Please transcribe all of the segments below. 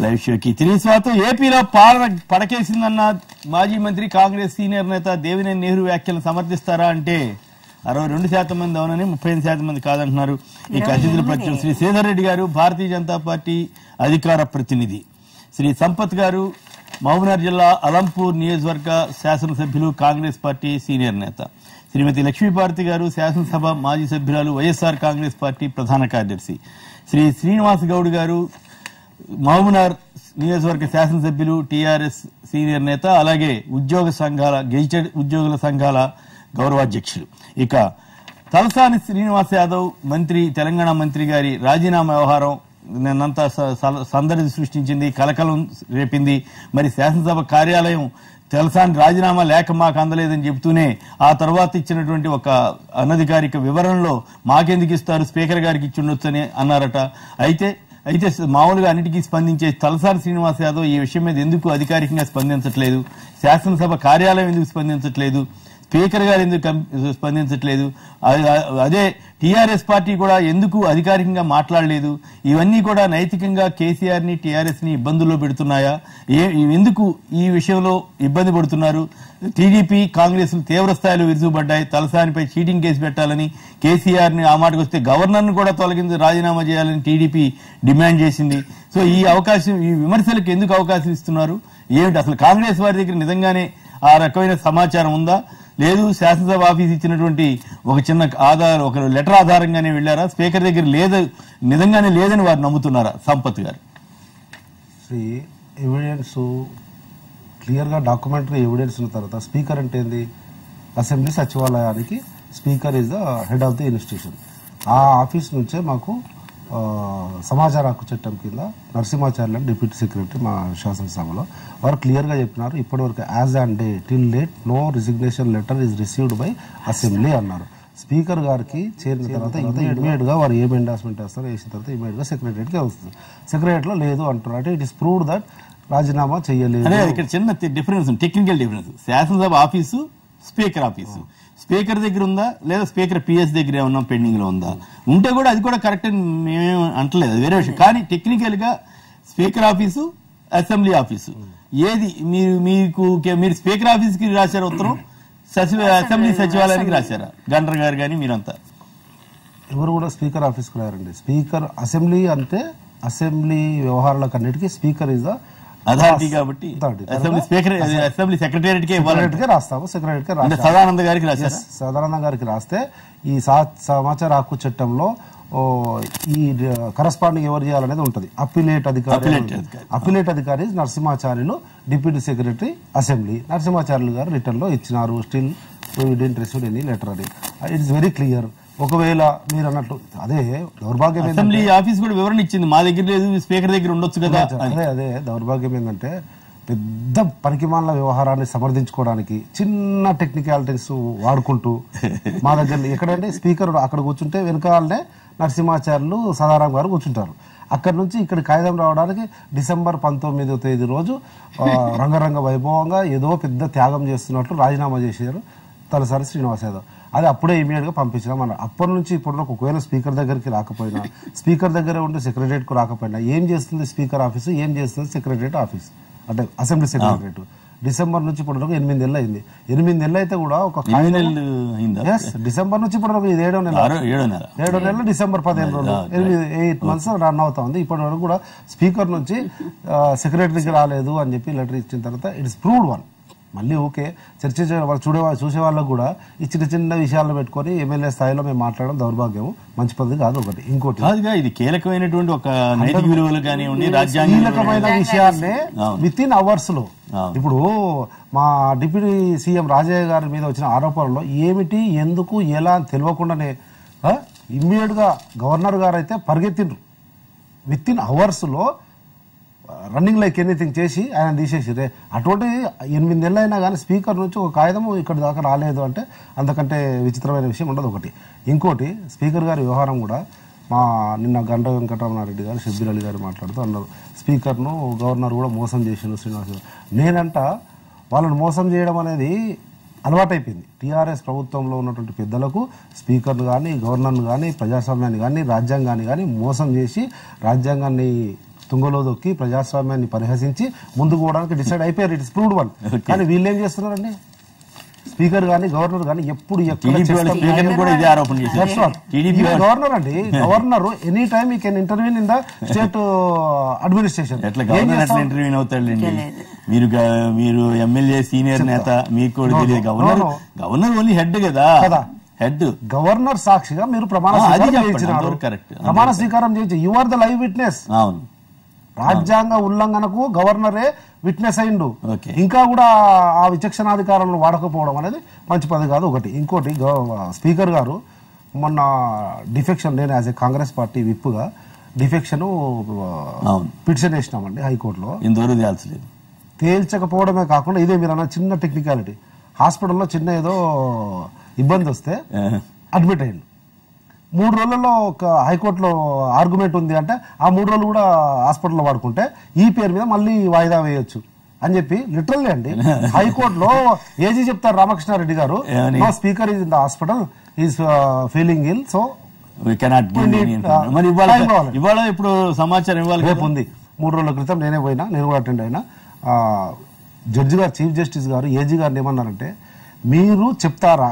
Live షోకి తిరిగి స్వాగతం ఏపీలో పాలన పడకేసిందన్న మాజీ మంత్రి కాంగ్రెస్ సీనియర్ నేత దేవినేని నెహ్రూ వ్యాఖ్యలను సమర్థిస్తారా అంటే అరవై రెండు శాతం మంది అవునని ముప్పై ఎనిమిది శాతం మంది కాదంటున్నారు ఇక అతిథుల ప్రత్యేకం శ్రీ శ్రీధర్ రెడ్డి గారు భారతీయ జనతా పార్టీ అధికార ప్రతినిధి శ్రీ సంపత్ గారు మహబూబ్నగర్ జిల్లా అలంపూర్ నియోజకవర్గ శాసనసభ్యులు కాంగ్రెస్ పార్టీ సీనియర్ నేత శ్రీమతి లక్ష్మీపార్తి గారు శాసనసభ మాజీ సభ్యురాలు వైఎస్ఆర్ కాంగ్రెస్ పార్టీ ప్రధాన కార్యదర్శి శ్రీ శ్రీనివాస్ గౌడ్ గారు మహబూబ్నగర్ నియోజకవర్గ శాసనసభ్యులు టీఆర్ఎస్ సీనియర్ నేత అలాగే ఉద్యోగ సంఘాల గెజిటెడ్ ఉద్యోగుల సంఘాల గౌరవాధ్యక్షులు ఇక తలసాని శ్రీనివాస్ యాదవ్ మంత్రి తెలంగాణ మంత్రి గారి రాజీనామా వ్యవహారం నిన్నంతా స- స- సందడి సృష్టించింది కలకలం రేపింది మరి శాసనసభ కార్యాలయం తెలసాని రాజీనామా లేక మాకు అందలేదని చెబుతూనే ఆ తర్వాత ఇచ్చినటువంటి ఒక అనధికారిక వివరణలో మాకెందుకు ఇస్తారు స్పీకర్ గారికి ఇచ్చి ఉండొచ్చని అన్నారట అయితే అయితే స- మామూలుగా అన్నిటికీ స్పందించే తలసాని శ్రీనివాస్ యాదవ్ ఈ విషయం మీద ఎందుకు అధికారికంగా స్పందించట్లేదు శాసనసభ కార్యాలయం ఎందుకు స్పందించట్లేదు స్పీకర్ గారు ఎందుకు కం- స్పందించట్లేదు అ- అ- అదే టీఆర్ఎస్ పార్టీ కూడా ఎందుకు అధికారికంగా మాట్లాడలేదు ఇవన్నీ కూడా నైతికంగా కేసీఆర్ ని టీఆర్ఎస్ ని ఇబ్బందుల్లో పెడుతున్నాయా ఏ ఎందుకు ఈ విషయంలో ఇబ్బంది పడుతున్నారు టీడీపీ కాంగ్రెస్ తీవ్ర స్థాయిలో విరుచుకుపడ్డాయి తలసానిపై చీటింగ్ కేసు పెట్టాలని కేసీఆర్ ని ఆ మాటకు వస్తే గవర్నర్ ను కూడా తొలగించి రాజీనామా చేయాలని టీడీపీ డిమాండ్ చేసింది సో ఈ అవకాశం ఈ విమర్శలకు ఎందుకు అవకాశం ఇస్తున్నారు ఏమిటి అసలు కాంగ్రెస్ వారి దగ్గర నిజంగానే ఆ రకమైన సమాచారం ఉందా లేదు శాసనసభ ఆఫీస్ ఇచ్చినటువంటి ఒక చిన్న ఆధార ఒక లెటర్ ఆధారంగానే వెళ్ళారా స్పీకర్ దగ్గర లేదు నిజంగానే లేదని వారు నమ్ముతున్నారా సంపత్ గారు శ్రీ ఎవిడెన్స్ క్లియర్గా డాక్యుమెంటరీ ఎవిడెన్స్ ఉన్న తర్వాత స్పీకర్ అంటే ఏంది అసెంబ్లీ సచివాలయానికి speaker is the head of the institution ఆ ఆఫీస్ నుంచే మాకు ఆ, సమాచార హక్కు చట్టం కింద నరసింహాచార్య డిప్యూటీ సెక్రటరీ మా శాసనసభలో వారు క్లియర్గా చెప్పినారు ఇప్పటివరకు as and day till date no resignation letter is received by assembly అన్నారు స్పీకర్ గారికి చేరిన తర్వాత ఇమీడియట్ గా వారు ఏం ఎండార్స్మెంట్ వేస్తారో వేసిన తర్వాత ఇమీడియట్ గా సెక్రటరీ కి వస్తుంది సెక్రటరీ లో లేదు అంటున్నారు అంటే ఇట్ ఇస్ ప్రూవ్డ్ దట్ రాజీనామా చేయలేదు అదే ఇక్కడ చిన్న డిఫరెన్స్ టెక్నికల్ డిఫరెన్స్ శాసనసభ ఆఫీసు స్పీకర్ ఆఫీసు స్పీకర్ దగ్గర ఉందా లేదా స్పీకర్ పిఎస్ దగ్గర ఏమన్నా పెండింగ్ లో ఉందా ఉంటే కూడా అది కూడా కరెక్ట్ అని మేమేం అంటలేదు అది వేరే విషయం కానీ టెక్నికల్ గా స్పీకర్ ఆఫీసు అసెంబ్లీ ఆఫీసు ఏది మీరు మీకు మీరు స్పీకర్ ఆఫీస్ కి రాశారు ఉత్తరం సచివ అసెంబ్లీ సచివాలయానికి రాశారా గండ్ర గారు కానీ మీరంతా ఎవరు కూడా స్పీకర్ ఆఫీస్ కు రాయారండి స్పీకర్ అసెంబ్లీ అంటే అసెంబ్లీ వ్యవహారాలకు అన్నిటికీ స్పీకర్ ఇస్ ద అథారిటీ కాబట్టి Authority. Assembly speaker assembly secretariat కే ఇవ్వాలంటే సెక్రటరీకే రాస్తాము సెక్రటరీకే అంటే రాస్తాము సదానంద గారికి రాశారా సదానంద గారికి రాస్తే ఈ సా- సమాచార హక్కు చట్టంలో ఓ, ఈ కరస్పాండింగ్ ఎవరు చేయాలనేది ఉంటుంది అప్పిలేట్ అధికారి Appellate అధికారి. అప్పిలేట్ అధికారి Narasimhacharyulu deputy secretary assembly Narasimhacharyulu గారు రిటర్న్ లో ఇచ్చినారు still didn't receive any letter అని ఇట్స్ వెరీ క్లియర్ ఒకవేళ మీరు అన్నట్టు అదే దౌర్భాగ్యం ఏంటంటే అసెంబ్లీ ఆఫీస్ కూడా వివరణ ఇచ్చింది మా దగ్గర లేదు స్పీకర్ దగ్గర ఉండొచ్చు కదా అని. అదే అదే దౌర్భాగ్యం ఏంటంటే పెద్ద పనికిమాల వ్యవహారాన్ని సమర్థించుకోవడానికి చిన్న టెక్నికాలిటీస్ వాడుకుంటూ మా దగ్గర ఎక్కడంటే స్పీకర్ అక్కడ కూర్చుంటే వెనకాలనే నరసింహాచార్యులు సదారాం గారు కూర్చుంటారు అక్కడ నుంచి ఇక్కడ కాగితం రావడానికి డిసెంబర్ పంతొమ్మిదో తేదీ రోజు ఆ, రంగరంగ వైభవంగా ఏదో పెద్ద త్యాగం చేస్తున్నట్లు రాజీనామా చేశారు తలసారి శ్రీనివాస్ యాదవ్ అది అప్పుడే ఇమీడియట్ గా పంపించినాం అన్నారు అప్పటి నుంచి ఇప్పుడు వరకు ఒకవేళ స్పీకర్ దగ్గరికి రాకపోయినా స్పీకర్ దగ్గర ఉండే సెక్రటరేట్ కు రాకపోయినా ఏం చేస్తుంది స్పీకర్ ఆఫీసు ఏం చేస్తుంది సెక్రటరేట్ ఆఫీస్ అంటే అసెంబ్లీ సెక్రటరేట్ డిసెంబర్ నుంచి ఇప్పటి వరకు ఎనిమిది నెలలు అయింది ఎనిమిది నెలలు అయితే కూడా ఒక ఎన్ని నెలలు అయిందా Yes, డిసెంబర్ నుంచి ఇప్పటి వరకు ఇది ఏడో నెల ఆరో ఏడో నెల ఏడో నెలలు డిసెంబర్ పదిహేను రోజులు ఎనిమిది ఎయిట్ మంత్స్ రన్ అవుతా ఉంది ఇప్పటి వరకు కూడా స్పీకర్ నుంచి సెక్రటరీకి రాలేదు అని చెప్పి లెటర్ ఇచ్చిన తర్వాత ఇట్స్ ప్రూవ్డ్ వన్ మళ్ళీ ఓకే చర్చించే వాళ్ళు చూడే వాళ్ళు చూసే వాళ్ళకు కూడా ఈ చిన్న చిన్న విషయాలను పెట్టుకొని ఎమ్మెల్యే స్థాయిలో మేము మాట్లాడడం దౌర్భాగ్యం మంచి పద్ధతి కాదు ఒకటి ఇంకోటి కాదుగా ఇది కీలకమైనటువంటి ఒక నైతిక విలువలు కానివ్వండి రాజ్యాంగ కీలకమైన విషయాన్నే విత్ ఇన్ అవర్స్ లో అవును. ఇప్పుడు మా డిప్యూటీ సీఎం రాజయ్య గారి మీద వచ్చిన ఆరోపణలో ఏమిటి ఎందుకు ఎలా అని తెలియకుండానే ఇమ్మీడియట్ గా గవర్నర్ గారు అయితే పరిగెత్తిండ్రు విత్ ఇన్ అవర్స్ లో రన్నింగ్ లైక్ ఎనీథింగ్ చేసి ఆయన తీసేసిరే అటువంటి ఎనిమిది నెలలు అయినా కానీ స్పీకర్ నుంచి ఒక కాగితం ఇక్కడ దాకా రాలేదు అంటే అంతకంటే విచిత్రమైన విషయం ఉండదు ఒకటి ఇంకోటి స్పీకర్ గారి వ్యవహారం కూడా మా నిన్న గంట వెంకటరమణారెడ్డి గారు షబ్బీర్ అలీ గారు మాట్లాడుతూ అన్నారు స్పీకర్ను గవర్నర్ కూడా మోసం చేసిండు శ్రీనివాస్ గారు. నేనంట వాళ్ళని మోసం చేయడం అనేది అలవాటైపోయింది టీఆర్ఎస్ ప్రభుత్వంలో ఉన్నటువంటి పెద్దలకు స్పీకర్ను కానీ గవర్నర్ను కానీ ప్రజాస్వామ్యాన్ని కానీ రాజ్యాంగాన్ని కానీ మోసం చేసి రాజ్యాంగాన్ని తుంగలో దొక్కి ప్రజాస్వామ్యాన్ని పరిహసించి ముందుకు పోవడానికి డిసైడ్ అయిపోయారు ఇట్స్ ప్రూవ్డ్ వన్ Okay. కానీ వీళ్ళు ఏం చేస్తున్నారండి స్పీకర్ గానీ గవర్నర్ గానీ ఎప్పుడు ఎక్కడ టీడీపీ వాళ్ళ చేస్తాం- స్పీకర్ కూడా ఇదే ఆరోపణ That's చేశారు what. టీడీపీ ఈయన గవర్నర్ అండి గవర్నర్ ఎనీ టైమ్ ఈ can intervene in the state administration ఎట్లా గవర్నర్ ఎట్లా ఇంటర్వ్యూ అవుతాడండి తెలియదు. మీరు గ- మీరు ఎమ్మెల్యే సీనియర్ నేత మీకు కూడా No, తెలియదు no, governor no, no. Governor only head కదా కదా. హెడ్ గవర్నర్ సాక్షిగా మీరు ప్రమాణ ఆ, అది స్వీకారం చెప్పండి. చేయించినారు అంతవరకు correct. ప్రమాణ స్వీకారం చేయించి you are the live witness అవును రాజ్యాంగ ఉల్లంఘనకు గవర్నరే విట్నెస్ అయిండు Okay. ఇంకా కూడా ఆ విచక్షణాధికారాలను వాడకపోవడం అనేది మంచి పది కాదు ఒకటి ఇంకోటి గవ- స్పీకర్ గారు మొన్న డిఫెక్షన్ నేను యాజ్ ఏ కాంగ్రెస్ పార్టీ విప్పుగా డిఫెక్షన్ అవును. పిటిషన్ వేసినామండి హైకోర్టులో ఇంతవరకు తేల్చలేదు తేల్చకపోవడమే కాకుండా ఇదే మీరు అన్న చిన్న టెక్నికాలిటీ హాస్పిటల్లో చిన్న ఏదో ఇబ్బంది వస్తే ఆ, అడ్మిట్ అయ్యిండు మూడు రోజులలో ఒక హైకోర్టులో ఆర్గ్యుమెంట్ ఉంది అంటే ఆ మూడు రోజులు కూడా హాస్పిటల్లో వాడుకుంటే ఈ పేరు మీద మళ్ళీ వాయిదా వేయొచ్చు అని చెప్పి లిటరల్లీ అండి హైకోర్టులో ఏజీ చెప్తారు రామకృష్ణారెడ్డి గారు ఏమని? No speaker is in the hospital is feeling ill so we cannot give We any need, information. uh, మరి ఇవాళ time కావాలి. ఇవాళ ఇప్పుడు సమాచారం ఇవ్వాలి రేపు కదా? ఉంది మూడు రోజుల క్రితం నేనే పోయినా నేను కూడా అటెండ్ అయినా ఆ, జడ్జి గారు చీఫ్ జస్టిస్ గారు ఏజీ గారిని ఏమన్నారంటే మీరు చెప్తారా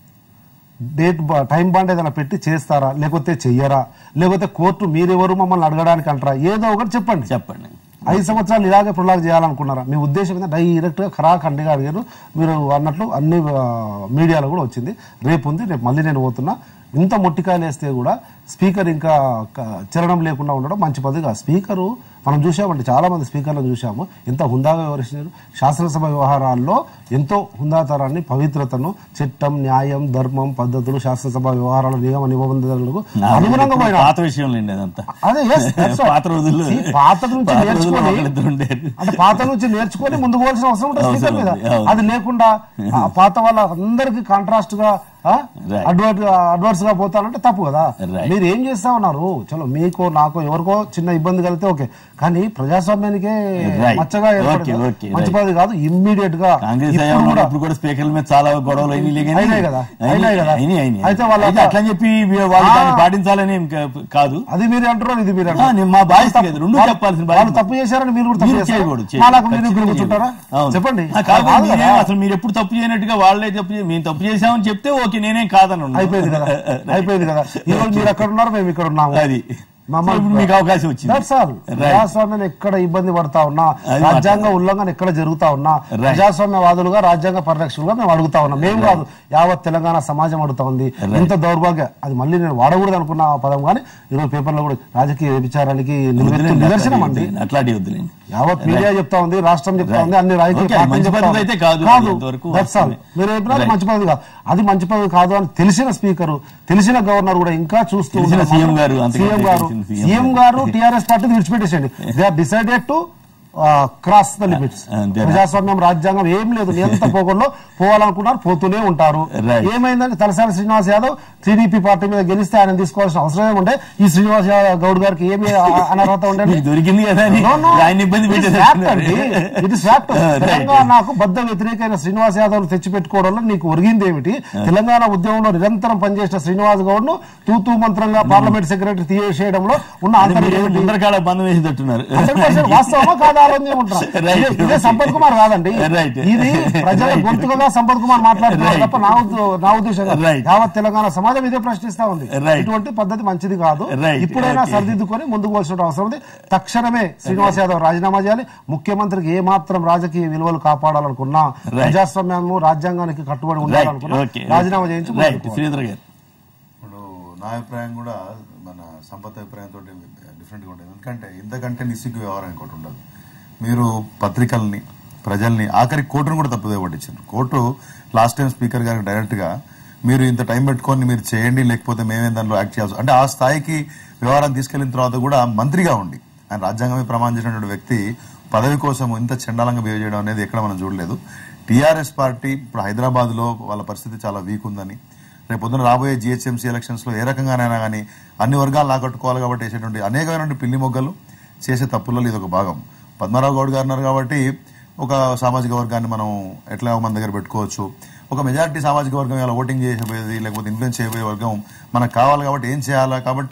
డేట్ బా- టైం బాండ్ ఏదైనా పెట్టి చేస్తారా లేకపోతే చెయ్యరా లేకపోతే కోర్టు మీరెవరు మమ్మల్ని అడగడానికి అంటారా ఏదో ఒకటి చెప్పండి చెప్పండి ఐదు సంవత్సరాలు ఇలాగే ప్రొలాగ్ చేయాలనుకున్నారా మీ ఉద్దేశం మీద డైరెక్ట్ గా ఖరా ఖండిగా అడిగారు మీరు అన్నట్లు అన్ని ఆ, మీడియాలో కూడా వచ్చింది రేపు ఉంది రేపు మళ్ళీ నేను పోతున్నా ఇంత మొట్టికాయలు వేస్తే కూడా స్పీకర్ ఇంకా క- చలనం లేకుండా ఉండడం మంచి పద్ధతి కాదు స్పీకరు మనం చూసామండి చాలా మంది స్పీకర్లను చూసాము ఎంత హుందాగా వ్యవహరించారు శాసనసభ వ్యవహారాల్లో ఎంతో హుందాతరాన్ని పవిత్రతను చట్టం న్యాయం ధర్మం పద్ధతులు శాసనసభ వ్యవహారాల నియమ నిబంధనలకు అనుగుణంగా పోయినా పాత విషయం లేండి అదంతా అదే yes, that's what. పాత రోజుల్లో See, పాత నుంచి పాత రోజుల్లో నేర్చుకొని ఒకళ్ళిద్దరు ఉండేది అంటే పాత నుంచి నేర్చుకొని ముందుకు పోవాల్సిన అవసరం ఉంటుంది అవసరం స్పీకర్ మీద ఉంది, అవును. అది లేకుండా ఆ పాత వాళ్ళ అందరికి కాంట్రాస్ట్ గా Right. అడ్వర్ట్ అడ్వర్స్ గా పోతానంటే తప్పు కదా Right. మీరు ఏం చేస్తా ఉన్నారు చలో మీకో నాకో ఎవరికో చిన్న ఇబ్బంది కలిగితే ఓకే కానీ ప్రజాస్వామ్యానికే Right. మచ్చగా ఏర్పడింది. Okay, okay, మంచి right. పద్ధతి కాదు ఇమ్మీడియట్ గా కాంగ్రెస్ ఇప్పుడు హయాంలో కూడా ఇప్పుడు కూడా స్పీకర్ల మీద చాలా గొడవలు అయినాయి కానీ అయినాయి కదా, అయినాయి కదా. అయినాయి, అయినాయి. అయితే వాళ్ళ అయితే అట్లా అని చెప్పి వాళ్ళు ఆ. దాన్ని పాటించాలని ఏం కా- కాదు అది మీరు అంటారు ఇది మీరు ఆ, నేను మా బాధ్యత కదా, రెండు వాళ్ళు- చెప్పాల్సిన వాళ్ళు బాధ్యత. తప్పు చేశారని మీరు కూడా తప్పు మీరు చేస్తారా చేయకూడదు, చేయకూడదు. మాలాగా మీరు ఖచ్చితంగా ఇప్పుడు కూర్చుంటారా అవును. చెప్పండి ఆ, కాదు, కాదు కదా. మీరేం అసలు మీరు ఎప్పుడు తప్పు చేయనట్టుగా వాళ్ళే తప్పు చే- మేము తప్పు చేసామని చెప్తే ఓకే నేనేం కాదని ఉన్నాను. అయిపోయింది కదా అయిపోయింది కదా ఈ రోజు మీరు అక్కడ ఉన్నారు మేము ఇక్కడ ఉన్నాము అది మమ్మల్ని- సో ఇప్పుడు మీకు అవకాశం వచ్చింది That's all. Right. ప్రజాస్వామ్యం ఎక్కడ ఇబ్బంది పడతా ఉన్నా అది రాజ్యాంగ ఉల్లంఘన ఎక్కడ జరుగుతా ఉన్నా Right. ప్రజాస్వామ్యవాదులుగా రాజ్యాంగ పరిరక్షకులుగా మేము అడుగుతా ఉన్నాం మేము కాదు యావత్ తెలంగాణ సమాజం అడుగుతా ఉంది Right. ఇంత దౌర్భాగ్య అది మళ్ళీ నేను వాడకూడదు అనుకున్న ఆ పదం కానీ ఈరోజు పేపర్లో కూడా రాజకీయ వ్యభిచారానికి నిలువెత్తు వద్దులేండి, నిదర్శనం అట్లాంటి అండి వద్దులేండి, అట్లాంటి వద్దులేండి యావత్ మీడియా చెప్తా ఉంది రాష్ట్రం చెప్తా Right. ఉంది అన్ని రాజకీయ Okay, అది పార్టీలు మంచి చెప్తా పద్ధతి ఉంది. అయితే కాదు, కాదు అంతవరకు That's all. వాస్తవమే. మీరు చెప్పినది Right. మంచి పద్ధతి కాదు అది మంచి పద్ధతి కాదు అని తెలిసిన స్పీకర్ తెలిసిన గవర్నర్ కూడా ఇంకా చూస్తూ తెలిసిన ఉండడం సీఎం మాత్రం- గారు, అంతకంటే సీఎం గారు తెలిసిన సీఎం సీఎం గారు టీఆర్ఎస్ పార్టీ విడిచిపెట్టేసండి they are decided to cross the limits అంతే. ప్రజాస్వామ్యం రాజ్యాంగం ఏం లేదు నియంత్రణ పోకుండా పోవాలనుకున్నారు పోతూనే ఉంటారు Right. ఏమైందంటే తలసాని శ్రీనివాస్ యాదవ్ టీడీపీ పార్టీ మీద గెలిస్తే ఆయన తీసుకోవాల్సిన అవసరం ఏముండే ఈ శ్రీనివాస్ యాదవ్ గౌడ్ గారికి ఏమి ఆ- అనర్హత ఉండండి మీకు దొరికింది కదా అని No, no. ఆయన ఇబ్బంది It is పెట్టేది fact అండి. It is fact. Ah, right. తెలంగాణకు బద్ద వ్యతిరేకమైన శ్రీనివాస్ యాదవ్ తెచ్చిపెట్టుకోవడంలో నీకు ఒరిగింది ఏమిటి తెలంగాణ ఉద్యమంలో నిరంతరం పనిచేసిన శ్రీనివాస్ గౌడ్ ను తూతూ మంత్రంగా పార్లమెంట్ సెక్రటరీ తీసేయడంలో ఉన్న అది ఆంతర్యం మీరు ఏమిటి? ముందరకాల బంధం వేసేటట్టున్నారు 100% వాస్తవమా కాదా ఆలోచన ఏమంటారు? Right. ఇదే- ఇదే సంపత్ కుమార్ కాదండి Right. ఇది ప్రజల Right. గొంతుకగా సంపత్ కుమార్ మాట్లాడుతున్నారు Right. తప్ప నా ఉద్ద- నా ఉద్దేశం కాదు. Right. యావత్ తెలంగాణ సమాజం ఇదే ప్రశ్నిస్తా ఉంది Right. ఇటువంటి పద్ధతి మంచిది కాదు Right. ఇప్పుడైనా Okay. సరిదిద్దుకొని ముందుకు పోవాల్సిన అవసరం ఉంది తక్షణమే శ్రీనివాస్ యాదవ్ రాజీనామా చేయాలి ముఖ్యమంత్రికి ఏ మాత్రం రాజకీయ విలువలు కాపాడాలనుకున్నా ప్రజాస్వామ్యము రాజ్యాంగానికి కట్టుబడి రైట్ ఉండాలనుకున్నా ఓకే రాజీనామా చేయించి ముందుకు రైట్ పోవాలి. శ్రీధర్ గారు ఇప్పుడు నా అభిప్రాయం కూడా మన సంపత్ అభిప్రాయంతో డిఫరెంట్గా ఉంటుంది ఎందుకంటే ఇంతకంటే నిస్సిగ్గు వ్యవహారం ఇంకోటి ఉండదు మీరు పత్రికల్ని ప్రజల్ని ఆఖరి కోర్టును కూడా తప్పుదే పట్టించారు కోర్టు లాస్ట్ టైం స్పీకర్ గారికి డైరెక్ట్ గా మీరు ఇంత టైం పెట్టుకొని మీరు చేయండి లేకపోతే మేమేం దాంట్లో యాక్ట్ చేయాల్సి అంటే ఆ స్థాయికి వ్యవహారం తీసుకెళ్లిన తర్వాత కూడా మంత్రిగా ఉండి ఆయన రాజ్యాంగమే ప్రమాణం చేసినటువంటి వ్యక్తి పదవి కోసం ఇంత చండాలంగా బిహేవ్ చేయడం అనేది ఎక్కడ మనం చూడలేదు టీఆర్ఎస్ పార్టీ ఇప్పుడు హైదరాబాద్ లో వాళ్ళ పరిస్థితి చాలా వీక్ ఉందని రేపు పొద్దున రాబోయే జిహెచ్ఎంసీ ఎలక్షన్స్ లో ఏ రకంగానైనా కానీ అన్ని వర్గాలు లాకట్టుకోవాలి కాబట్టి వేసేటువంటి అనేకమైనటువంటి పిల్లి మొగ్గలు చేసే తప్పులలో ఇది ఒక భాగం పద్మారావు గౌడ్ గారు ఉన్నారు కాబట్టి ఒక సామాజిక వర్గాన్ని మనం ఎట్లా మన దగ్గర పెట్టుకోవచ్చు ఒక మెజారిటీ సామాజిక వర్గం ఇలా ఓటింగ్ చేసేపోయేది లేకపోతే ఇన్ఫ్లుయెన్స్ చేయబోయే వర్గం మనకు కావాలి కాబట్టి ఏం చేయాలా కాబట్టి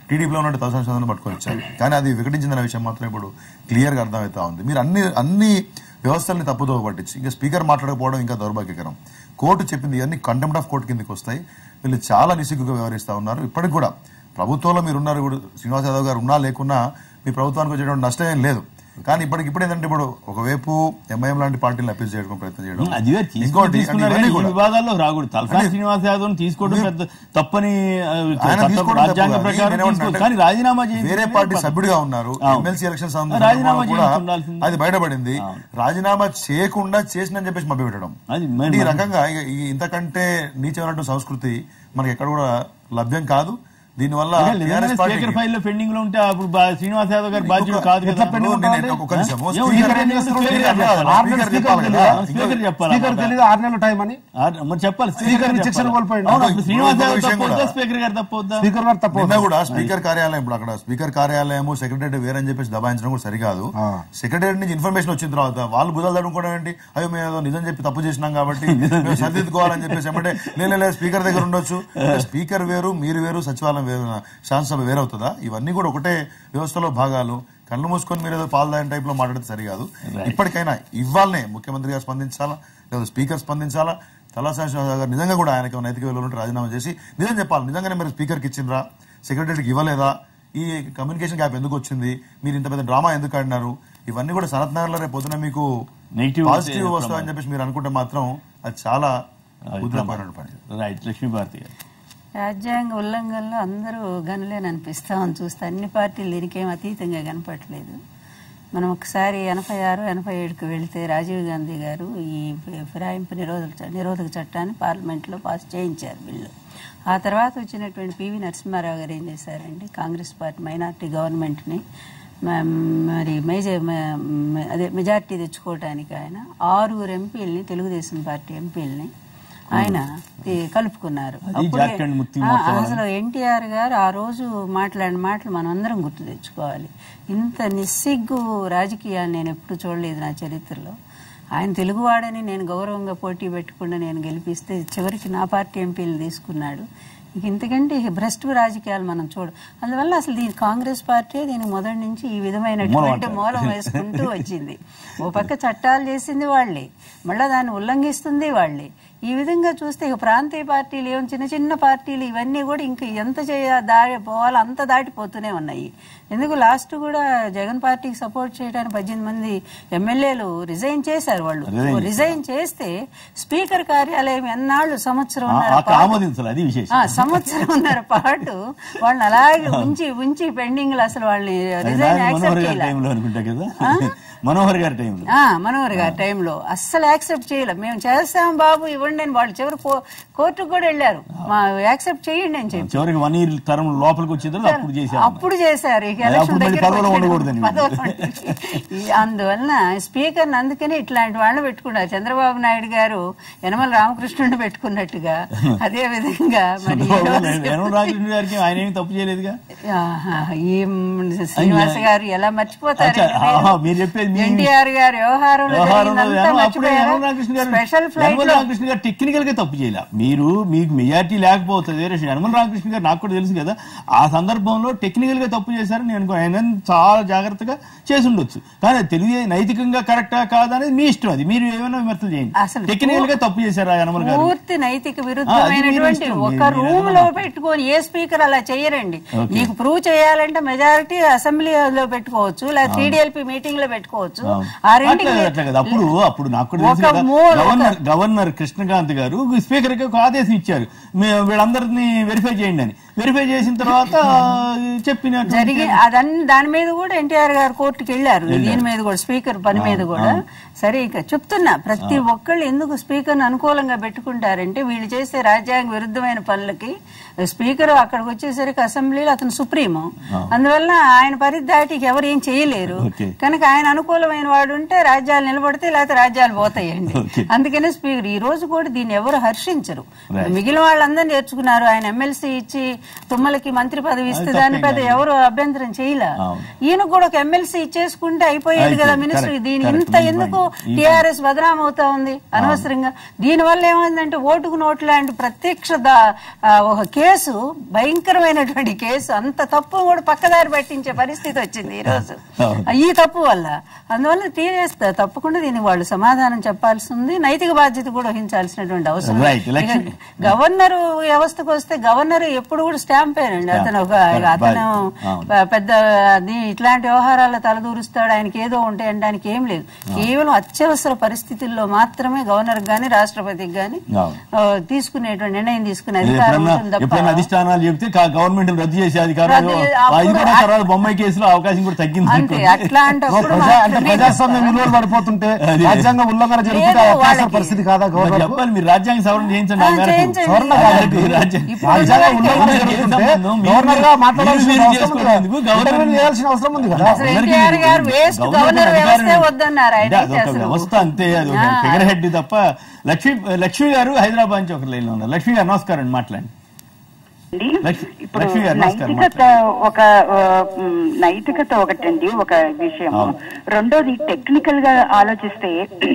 టీడీపీలో ఉన్న తలసాని చంద్రబాబు పట్టుకొని వచ్చారు కానీ అది వికటించిన విషయం మాత్రం ఇప్పుడు క్లియర్ గా అర్థమవుతా ఉంది మీరు అన్ని అన్ని వ్యవస్థల్ని తప్పుదో పట్టించి ఇంకా స్పీకర్ మాట్లాడకపోవడం ఇంకా దౌర్భాగ్యకరం కోర్టు చెప్పింది ఇవన్నీ కంటెంప్ట్ ఆఫ్ కోర్టు కిందకి వస్తాయి వీళ్ళు చాలా నిసిగ్గుగా వ్యవహరిస్తా ఉన్నారు ఇప్పటికి కూడా ప్రభుత్వంలో మీరు ఉన్నారు ఇప్పుడు శ్రీనివాస్ యాదవ్ గారు ఉన్నా లేకున్నా మీ ప్రభుత్వానికి వచ్చేటువంటి నష్టం ఏం లేదు కానీ ఇప్పటికి ఇప్పుడు ఏంటంటే ఇప్పుడు ఒకవైపు ఎంఐఎం లాంటి పార్టీని అప్పీల్ చేయడం ప్రయత్నం చేయడం అది వేరు తీసుకుని ఇంకోటి తీసుకున్నారు ఇవన్నీ కానీ ఈ కూడా. వివాదాల్లో రాకూడదు తలసాని అంటే- శ్రీనివాస్ యాదవ్ తీసుకోవడం పెద్ద తప్పని ఆ, ఆయన చట్ట- తీసుకోవడం రాజ్యాంగ తప్పు కాదు. ప్రకారం నేనేమంటున్నా తీసుకో- అంటే కానీ రాజీనామా చేయించడం వేరే పార్టీ సభ్యుడిగా ఉన్నారు అవును. ఎమ్మెల్సీ ఎలక్షన్ రాజీనామా చేయించి ఉండాల్సింది. అది బయటపడింది రాజీనామా చేయకుండా చేసిన చెప్పేసి మభ్య పెట్టడం అది మరి- అంటే ఈ రకంగా ఇక ఈ ఇంతకంటే నీచమైనటువంటి సంస్కృతి మనకి ఎక్కడ కూడా లభ్యం కాదు దీనివల్ల TRS స్పీకర్ పార్టీకి- ఫైల్ లో పెండింగ్ లో ఉంటే అప్పుడు బా- శ్రీనివాస్ యాదవ్ గారు బాధ్యుడు కాదు కదా ఎట్లా పెండింగ్ నేను ఉంటుంది? ఒక నిమిషం. ఏమో స్పీకర్ ఇక్కడ ఏం ఏం చేస్తారు? స్పీకర్ స్పీకర్ చెప్పాలి. చెప్పాలి. ఆర్డర్ స్పీకర్ స్పీకర్ చెప్పాలి తెలియదా? కదా. స్పీకర్ చెప్పాలి స్పీకర్ అన్నమాట. తెలియదు ఆరు నెలల టైం అని ఆ, మరి చెప్పాలి స్పీకర్ శిక్షణ కోల్పోయిండు. అవును, అప్పుడు శ్రీనివాస్ యాదవ్ విషయం తప్పొద్దా కూడా. స్పీకర్ గారు తప్పొద్దా స్పీకర్ గారు తప్ప నిన్న కూడా స్పీకర్ కార్యాలయం ఇప్పుడు అక్కడ స్పీకర్ కార్యాలయం సెక్రటరీ వేరని చెప్పేసి దబాయించడం కూడా సరికాదు ఆ. సెక్రటరీ నుంచి ఇన్ఫర్మేషన్ వచ్చిన తర్వాత వాళ్ళు బుధాలు తడుకోవడం ఏంటి అయ్యో మేము ఏదో నిజం చెప్పి తప్పు చేసినాం కాబట్టి మేము సరిదిద్దుకోవాలని చెప్పేసి ఏమంటే లేదు లేదు స్పీకర్ దగ్గర ఉండొచ్చు స్పీకర్ వేరు మీరు వేరు సచివాలయం వేరు శాసనసభ వేరవుతుందా ఇవన్నీ కూడా ఒకటే వ్యవస్థలో భాగాలు కళ్ళు మూసుకొని మీరు ఏదో పాల్దాయని టైప్ లో మాట్లాడితే సరికాదు ఇప్పటికైనా ఇవ్వాలనే ముఖ్యమంత్రి గారు స్పందించాలా లేదా స్పీకర్ స్పందించాలా తలాసాని శ్రీనివాసరావు గారు నిజంగా కూడా ఆయనకి నైతిక విలువలు ఉంటే రాజీనామా చేసి నిజం చెప్పాలి నిజంగానే మీరు స్పీకర్కి ఇచ్చిండ్రా సెక్రటరీకి ఇవ్వలేదా ఈ కమ్యూనికేషన్ గ్యాప్ ఎందుకు వచ్చింది మీరు ఇంత పెద్ద డ్రామా ఎందుకు ఆడినారు ఇవన్నీ కూడా సనత్ నగర్ లో రేపు పొద్దున మీకు Negative పాజిటివ్ వస్తే వస్తాయని చెప్పేసి మీరు అనుకుంటే మాత్రం అది చాలా ఉద్రపడిన పని రైట్ లక్ష్మీభారతి గారు రాజ్యాంగ ఉల్లంఘనలో అందరూ గనులేని అనిపిస్తామని చూస్తే అన్ని పార్టీలు దీనికేం అతీతంగా కనపట్లేదు మనం ఒకసారి ఎనభై ఆరు ఎనభై ఏడుకి వెళితే రాజీవ్ గాంధీ గారు ఈ ఫిరాయింపు నిరోధక చ- నిరోధక చట్టాన్ని పార్లమెంట్లో పాస్ చేయించారు బిల్లు ఆ తర్వాత వచ్చినటువంటి పివి నరసింహారావు గారు ఏం చేశారండి కాంగ్రెస్ పార్టీ మైనార్టీ గవర్నమెంట్ని మ- మరి మేజర్ మ- మ- అదే మెజార్టీ తెచ్చుకోవటానికి ఆయన ఆరుగురు ఎంపీలని తెలుగుదేశం పార్టీ ఎంపీలని ఆయన ఈ కలుపుకున్నారు అది అప్పుడే- జార్ఖండ్ ముక్తి ఆ, మోర్చా అసలు ఎన్టీఆర్ గారు ఆ రోజు మాట్లాడిన మాటలు మనం అందరం గుర్తు తెచ్చుకోవాలి ఇంత నిస్సిగ్గు రాజకీయాలు నేను ఎప్పుడు చూడలేదు నా చరిత్రలో ఆయన తెలుగువాడని నేను గౌరవంగా పోటీ పెట్టకుండా నేను గెలిపిస్తే చివరికి నా పార్టీ ఎంపీలు తీసుకున్నాడు ఇంక ఇంతకంటే భ్రష్టు రాజకీయాలు మనం చూడ అందువల్ల అసలు దీని కాంగ్రెస్ పార్టీ దీని మొదటి నుంచి ఈ విధమైనటువంటి మూలం వేసుకుంటూ వచ్చింది ఓ పక్క చట్టాలు చేసింది వాళ్ళే మళ్ళా దాన్ని ఉల్లంఘిస్తుంది వాళ్ళే ఈ విధంగా చూస్తే ఇక ప్రాంతీయ పార్టీలు ఏం చిన్న చిన్న పార్టీలు ఇవన్నీ కూడా ఇంకా ఎంత చేయ దారి పోవాలో అంత దాటిపోతూనే ఉన్నాయి ఎందుకు లాస్ట్ కూడా జగన్ పార్టీకి సపోర్ట్ చేయడానికి పద్దెనిమిది మంది ఎమ్మెల్యేలు రిజైన్ చేశారు వాళ్ళు Resign రిజైన్ చేస్తే స్పీకర్ కార్యాలయం ఎన్నాళ్ళు సంవత్సరం ఆ- ఆ ఆమోదించాలి అది విశేషం ఆ సంవత్సరంన్నర పాటు వాళ్ళని అలాగే ఉంచి ఉంచి పెండింగ్ అసలు వాళ్ళని అది రిజైన్ నాయన మనోహర్ యాక్సెప్ట్ గారి చేయలేదు టైంలో అనుకుంటా కదా మనోహర్ గారి టైంలో ఆ, మనోహర్ గారి టైంలో అస్సలు యాక్సెప్ట్ చేయలేదు మేము చేస్తాం బాబు ఇవ్వండి అని వాళ్ళు చివరి కో- కోర్టుకు కూడా వెళ్ళారు మా యాక్సెప్ట్ చేయండి అని చెప్పి చివరికి వన్ ఇయర్ టర్మ్ లోపలికి వచ్చిన తర్వాత అప్పుడు చేశారు అప్పుడు చేశారు ఇక అది ఎలక్షన్ అప్పుడు మళ్ళీ దగ్గరికి పదవిలో వచ్చేటప్పుడు ఉండకూడదని. పదవిలో ఉండకూడదు. ఈ అందువలన స్పీకర్ అందుకని ఇట్లాంటి వాళ్ళని పెట్టుకున్నారు చంద్రబాబు నాయుడు గారు యనమల రామకృష్ణుడిని పెట్టుకున్నట్టుగా అదే విధంగా మరి ఈ రోజు- యనమల రామకృష్ణ గారికి ఆయన ఏమి తప్పు చేయలేదు ఆహా, ఈ శ్రీనివాస గారు ఎలా మర్చిపోతారు అచ్చా, ఆహా, మీరు చెప్పేది మీ- ఎన్టీఆర్ గారు వ్యవహారంలో వ్యవహారంలో జరిగిందంతా యనమల- అప్పుడు మర్చిపోయారా? యనమల రామకృష్ణ గారు స్పెషల్ ఫ్లైట్ యనమల లో రామకృష్ణ గారు టెక్నికల్ గా తప్పు చేయలే మీరు మీకు మెజార్టీ లేకపోతుంది వేరే విషయం. యనమల రామకృష్ణ గారు నాకు కూడా తెలుసు కదా ఆ సందర్భంలో టెక్నికల్ గా తప్పు చేశారని నేను అనుకో- ఆయన చాలా జాగ్రత్తగా చేసి ఉండొచ్చు కానీ అది తెలియ నైతికంగా కరెక్టా కాదా అనేది మీ ఇష్టం అది మీరు ఏమైనా విమర్శలు చేయండి అసలు టెక్నికల్ గా తప్పు చేశారా యనమల గారు పూర్తి నైతిక ఆ, అది విరుద్ధమైనటువంటి మీరు ఇష్టం. ఒక మీరు- మీరు రూమ్ ఏదైనా- లో పెట్టుకొని ఏ స్పీకర్ అలా చేయరండి ఓకే. నీకు ప్రూవ్ చేయాలంటే మెజారిటీ అసెంబ్లీలో పెట్టుకోవచ్చు లేదా టీడీఎల్పీ మీటింగ్ లో పెట్టుకోవచ్చు అవును. ఆ రెండింటికి అట్లా అట్లా కదా అప్పుడు అప్పుడు నాకు కూడా తెలుసు ఒక కదా, మూల- గవర్నర్ గవర్నర్ కృష్ణకాంత్ గారు స్పీకర్ కి ఒక ఆదేశం ఇచ్చారు మే- వీళ్ళందరినీ వెరిఫై చేయండి అని వెరిఫై చేసిన తర్వాత చెప్పిన జరిగి అదన్ని దాని మీద కూడా ఎన్టీఆర్ గారు కోర్టుకి వెళ్ళారు దీని మీద కూడా స్పీకర్ పని మీద కూడా సరే ఇక చెప్తున్నా ప్రతి ఒక్కళ్ళు ఎందుకు స్పీకర్ అనుకూలంగా పెట్టుకుంటారంటే వీళ్ళు చేసే రాజ్యాంగ విరుద్ధమైన పనులకి స్పీకర్ అక్కడికి వచ్చేసరికి అసెంబ్లీలో అతను సుప్రీము అందువల్ల ఆయన పరిధి దాటి ఎవరు ఏం చేయలేరు ఓకే. కనుక ఆయన అనుకూలమైన వాడు ఉంటే రాజ్యాలు నిలబడితే లేకపోతే రాజ్యాలు పోతాయండి ఓకే. అందుకనే స్పీకర్ ఈ రోజు కూడా దీన్ని ఎవరు హర్షించరు మిగిలిన వాళ్ళందరూ నేర్చుకున్నారు ఆయన ఎమ్మెల్సీ ఇచ్చి తుమ్మలకి మంత్రి పదవి ఇస్తే అది దాని తప్పేం పెద్ద కాదు. ఎవరు అభ్యంతరం చేయలే అవును. ఈయన కూడా ఒక ఎమ్మెల్సీ ఇచ్చేసుకుంటే అయిపోయేది కదా అయిపోయింది. Minister Correct. దీని Correct. ఇంత ఈ ఎందుకు point. ఈ టిఆర్ఎస్ బదనాం అవుతా ఉంది అనవసరంగా దీని వల్ల ఏమైందంటే ఓటుకు నోటు లాంటి ప్రత్యక్ష దా- ఆ, ఒక కేసు భయంకరమైనటువంటి కేసు అంత తప్పు కూడా పక్కదారి పట్టించే పరిస్థితి వచ్చింది ఈ రోజు అవును. ఈ తప్పు వల్ల అందువల్ల టీఆర్ఎస్ తప్పకుండా దీనికి వాళ్ళు సమాధానం చెప్పాల్సి ఉంది నైతిక బాధ్యత కూడా వహించాల్సినటువంటి అవసరం Right. Election- ఇక గవర్నర్ వ్యవస్థకు వస్తే గవర్నర్ ఎప్పుడు కూడా స్టాంప్ అండి అతను ఒక Correct. అతను అవును. ప- పెద్ద అది ఇట్లాంటి వ్యవహారాల్లో తలదూరుస్తాడు ఆయనకి ఏదో ఉంటాయి అనడానికి ఏం లేదు కేవలం అత్యవసర పరిస్థితుల్లో మాత్రమే గవర్నర్ గాని రాష్ట్రపతికి గాని అవును. ఆ, తీసుకునేటువంటి నిర్ణయం తీసుకునే ఇది అధికారం ఎప్పుడన్నా ఉంటుంది తప్ప ఎప్పుడైనా అధిష్టానాలు చెప్తే కా- గవర్నమెంట్ రద్దు చేసే అధికారం రద్దు చే- అది అప్పుడు కూడా అ- తర్వాత బొమ్మాయి కేసులో అవకాశం కూడా తగ్గింది అంతే అనుకోండి. అట్లాంటప్పుడు ప్రజా అంటే మాత్రమే ప్రజాస్వామ్య విలువలు పడిపోతుంటే అది. రాజ్యాంగ ఉల్లంఘన జరుగుతుంటే లేదు, అత్యవసర వాళ్ళకి. పరిస్థితి కాదా మరి గవర్నర్ చెప్పాలి మీరు రాజ్యాంగ సవరణ చేయించండి ఆ ఆ, మేరకు. చేయించండి. సవరణ కాదండి. రాజ్యాంగ- ఇప్పుడు రాజ్యాంగ నిజానికి ఉల్లంఘన ఏం జరుగుతుంటే సంబంధం? మీరు- గవర్నర్ గా మీరు- మాట్లాడాల్సిన మీరు అవసరం ఉంది చేసుకోవడానికి కదా. గవర్నర్ ఇంటర్వ్యూ చేయాల్సిన అవసరం ఉంది కదా అసలు ఎన్టీఆర్ గారు వేస్ట్ గవర్నర్ వ్యవస్థే వద్దన్నారు ఆయన అంటే అయితే అదొక అసలు. వ్యవస్థ అంతే అది ఒక ఆ. ఫిగర్ హెడ్ తప్ప లక్ష్మీ లక్ష్మి గారు హైదరాబాద్ నుంచి ఒక లైన్ లో ఉన్నారు లక్ష్మి గారు నమస్కారం అండి మాట్లాడండి అండి లక్ష్మి- ఇప్పుడు లక్ష్మి గారు నమస్కారం, నైతికత ఒక ఆ, మ్, నైతికత ఒకటండి ఒక విషయం అవును. రెండోది టెక్నికల్ గా ఆలోచిస్తే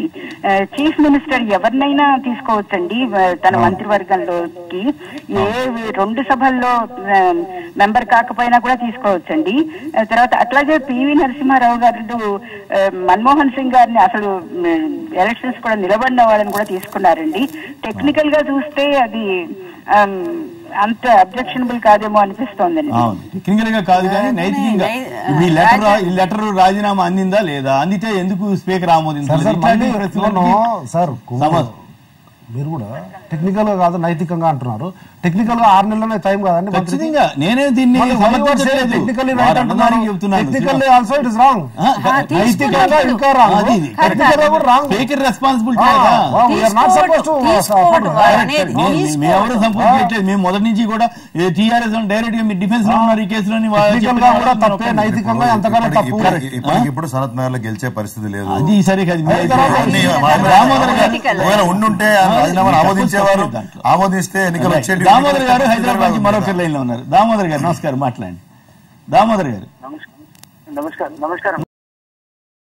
ఆ, చీఫ్ మినిస్టర్ ఎవరినైనా తీసుకోవచ్చండి ఆ, తన మంత్రివర్గంలోకి ఏ రెండు సభల్లో ఆ, మెంబర్ కాకపోయినా కూడా తీసుకోవచ్చండి ఆ, తర్వాత అట్లాగే పివి నరసింహారావు గారు ఆ, మన్మోహన్ సింగ్ గారిని అసలు ఎలక్షన్స్ కూడా నిలబడిన వాళ్ళని కూడా తీసుకున్నారండి టెక్నికల్ గా చూస్తే అది ఆమ్, అంత అబ్జెక్షనబుల్ కాదేమో అనిపిస్తోందండి అవును టెక్నికల్ గా కాదు కానీ నైతికంగా నై- ఇప్పుడు ఈ లెటర్ ఈ లెటర్ రాజీనామా అందిందా లేదా అందితే ఎందుకు స్పీకర్ సార్ ఆమోదించారు సార్ మళ్ళీ నేను సార్ సమాధానం. మీరు కూడా టెక్నికల్ గా కాదు నైతికంగా అంటున్నారు టెక్నికల్ గా ఆరు నెలలనే టైం కాదండి మంత్రికి? ఖచ్చితంగా నేనే దీన్ని మళ్ళీ why you are saying సమర్థించట్లేదు. technically వారు right అన్నదానికి అంటున్నారు. చెప్తున్నాను Technically also it is wrong. ఆ, ఆ, నైతికంగా తీసుకున్నప్పుడు. ఇంకా wrong. అది ఇది. Technically కూడా wrong. Speaker responsibility Ah, wow, we are not supposed to తీసుకోవడం support వారు that. అనేది మేము తీసుకోవడం. ఎవరు సపోర్ట్ చేయట్లేదు మేము మొదటి నుంచి కూడా టీఆర్ఎస్ డైరెక్ట్ గా మీరు డిఫెన్స్ లో ఉన్నారు ఈ కేసులోని వాళ్ళు Technical చెప్పిన గా కూడా వాళ్ళు తప్పే ఉన్నారు. నైతికంగా ఎంతగానో తప్పు ఇప్పటికి- ఇప్పటికి ఇప్పుడు సనత్ నగర్ లో గెలిచే పరిస్థితి లేదు అది సరే కాదు మీ అది అయితే తర్వాత అన్ని రామోదర్ వాళ్ళ- రామోదర్ గారు Political. ఒకవేళ ఉండుంటే ఆయన రాజీనామాను ఆమోదించేవారు దాంట్లో. ఆమోదిస్తే ఎన్నికలు వచ్చేటి దామోదర్ గారు హైదరాబాద్ నుంచి మరొకరి లైన్ లో ఉన్నారు దామోదర్ గారు నమస్కారం మాట్లాడండి దామోదర్ గారు నమస్కారం నమస్కారం